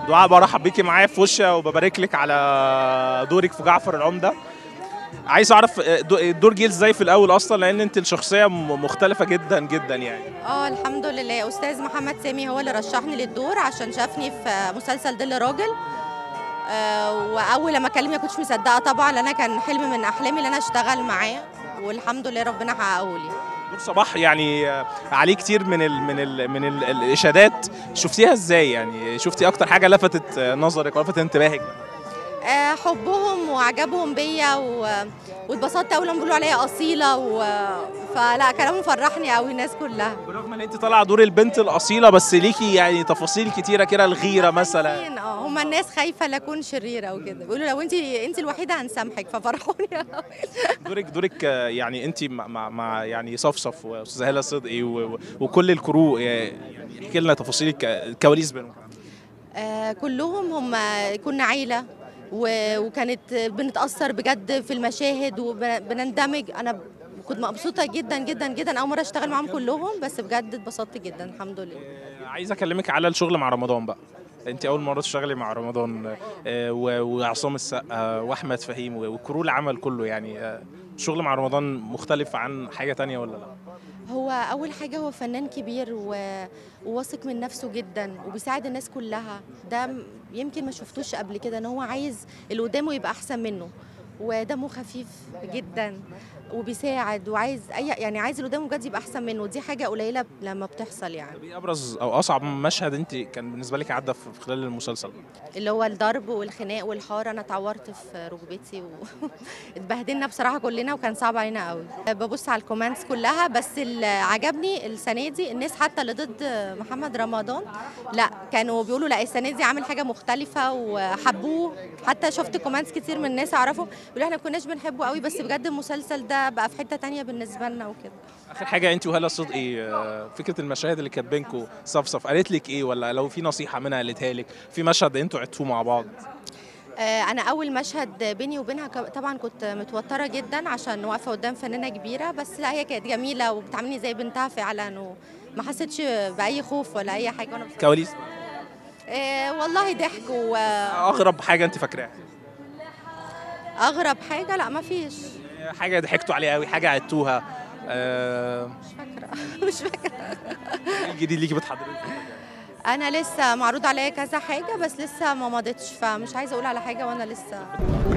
دعاء برحب بيكي معايا في وشة وببارك لك على دورك في جعفر العمدة عايز اعرف دو- الدور جه ازاي في الاول اصلا لان انت الشخصيه م- مختلفه جدا جدا يعني اه الحمد لله استاذ محمد سامي هو اللي رشحني للدور عشان شافني في مسلسل ظل راجل آه واول لما كلمني ما كنتش مصدقه طبعا لان انا كان حلم من احلامي ان انا اشتغل معاه والحمد لله ربنا حققه لي دور صباح يعني آه، عليه كتير من ال من ال من ال الاشادات شفتيها ازاي يعني شفتي اكتر حاجه لفتت آه، نظرك ولفتت انتباهك آه حبهم وعجبهم بيا و- واتبسطت اول لما بيقولوا عليا اصيله و... فلا كلامهم فرحني قوي الناس كلها برغم ان انت طالعه دور البنت الاصيله بس ليكي يعني تفاصيل كتيره كده الغيره مثلا عارفين، اه هم الناس خايفه لا اكون شريره وكده بيقولوا لو انت انت الوحيده هنسامحك ففرحوني قوي دورك دورك آه، يعني انت مع, مع, مع يعني صفصف واستاذه هاله صدقي و- و- وكل الكرو آه، يعني احكي لنا تفاصيل الك- الكواليس بينهم آه كلهم هم كنا عيله و- وكانت بنتاثر بجد في المشاهد وبنندمج انا كنت مبسوطه جدا جدا جدا اول مره اشتغل معاهم كلهم بس بجد اتبسطت جدا الحمد لله آه، عايز اكلمك على الشغل مع رمضان بقى انت اول مره تشتغلي مع رمضان آه، و- وعصام السقا واحمد فهيم وكرو العمل كله يعني آه، الشغل مع رمضان مختلف عن حاجه تانية ولا لا هو اول حاجه هو فنان كبير و- وواثق من نفسه جدا وبيساعد الناس كلها ده م- يمكن ما شفتوش قبل كده ان هو عايز اللي قدامه يبقى احسن منه ودمه خفيف جدا وبيساعد وعايز اي يعني عايز اللي قدامه بجد يبقى احسن منه دي حاجه قليله لما بتحصل يعني طب ايه ابرز او اصعب مشهد انت كان بالنسبه لك عدى في خلال المسلسل اللي هو الضرب والخناق والحار انا اتعورت في ركبتي واتبهدلنا بصراحه كلنا وكان صعب علينا قوي ببص على الكومنتس كلها بس اللي عجبني السنه دي الناس حتى اللي ضد محمد رمضان لا كانوا بيقولوا لا السنه دي عامل حاجه مختلفه وحبوه حتى شفت كومنتس كتير من الناس اعرفه بيقولوا احنا ما كناش بنحبه قوي بس بجد المسلسل ده بقى في حته تانية بالنسبه لنا وكده اخر حاجه انت وهلا صدقي آه، فكره المشاهد اللي كانت بينكم صفصف قالت لك ايه ولا لو في نصيحه منها قالتها لك في مشهد انتوا عدتوه مع بعض آه، انا اول مشهد بيني وبينها ك- طبعا كنت متوتره جدا عشان واقفه قدام فنانه كبيره بس لا هي كانت جميله وبتعاملني زي بنتها فعلا وما حسيتش باي خوف ولا اي حاجه وانا بت- كواليس آه، والله ضحك اغرب حاجه انت فاكراها واغرب حاجه لا ما فيش حاجه ضحكتوا عليها قوي حاجه عدتوها آه، مش فاكره مش فاكره ايه الجديد ليكي بتحضري انا لسه معروض عليا كذا حاجه بس لسه ما مضيتش فمش عايزه اقول على حاجه وانا لسه